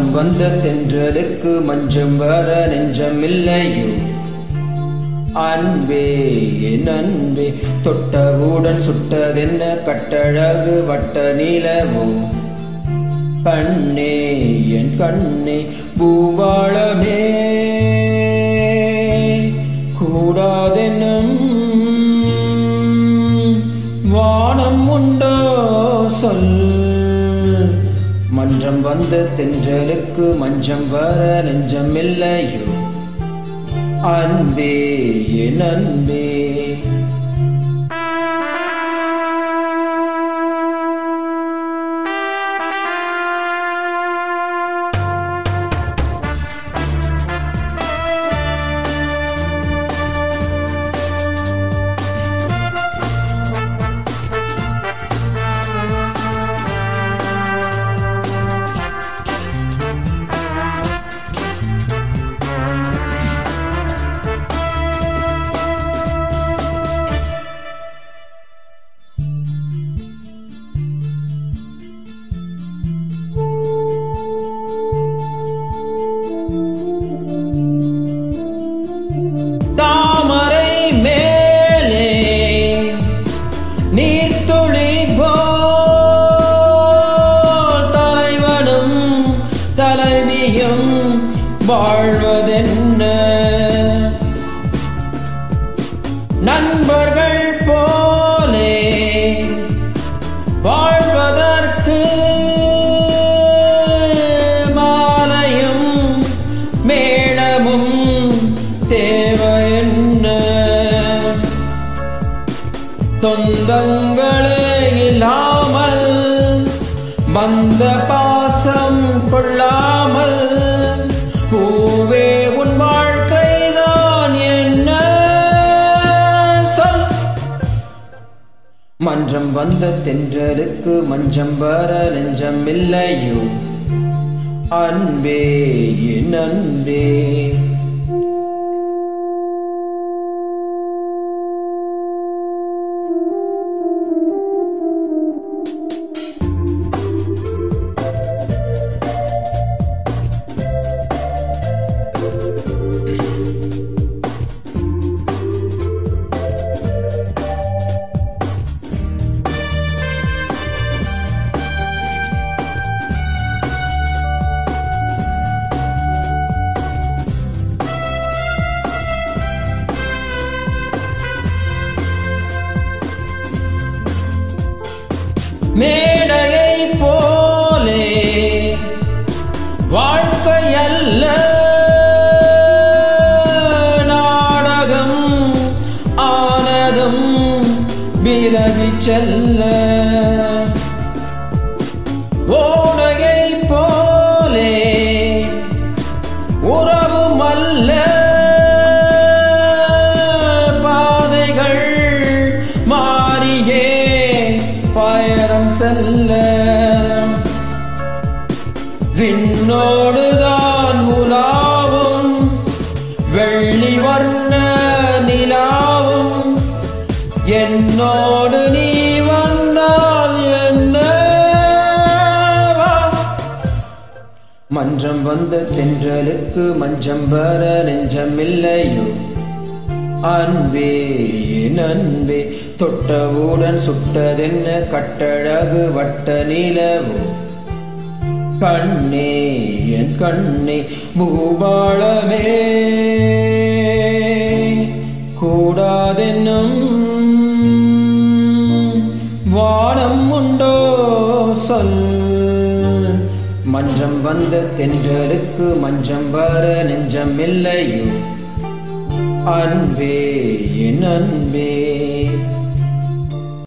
வந்த தென்றலுக்கு மஞ்சம் வர நெஞ்சமில்லையோ அன்பே என் அன்பே தொட்டவுடன் சுட்டதென்ன கட்டழகு வட்ட நீலவோ கண்ணே என் கண்ணே பூவாளமே கூடாதென்னும் வானம் உண்டோ சொல் மன்றம் வந்த தென்றலுக்கு மஞ்சம் வர நெஞ்சம் இல்லையோ அன்பே என் அன்பே தாமரை மேலே நீர்த்துளி போல் தலைவனும் தலைவியும் வாழ்வதென்ன நண்பர்கள் போலே வாழ்வதற்கு மாலையும் மேளமும் தேவை என்ன சொந்தங்களே இல்லாமல் வந்த பாசம் கொள்ளாமல் பூவே உன் வாழ்க்கைதான் என்ன சொல் மன்றம் வந்த தென்றலுக்கு மஞ்சம் வர நெஞ்சம் இல்லையோ அன்பே என் அன்பே மேடையை போலே வாழ்க்கை அல்ல நாடகம் ஆனதும் விலகி செல்ல ஓடையை போலே உறவும் அல்ல பாதைகள் மாறியே பயணம் செல்ல விண்ணோடுதான் உலாவும் வெள்ளி வர்ண நிலாவும் என்னோடு நீ வந்தால் என்ன மன்றம் வந்த தென்றலுக்கு மஞ்சம் வர நெஞ்சமில்லையோ அன்பே என் அன்பே தொட்டவுடன் சுட்டதென்ன கட்டழகு வட்ட நிலவோ கண்ணே என் கண்ணே பூபாளமே கூடாதென்னும் வானம் உண்டோ சொல் மஞ்சம் வந்த தென்றலுக்கு மஞ்சம் வர நெஞ்சம் இல்லையோ அன்பே என் அன்பே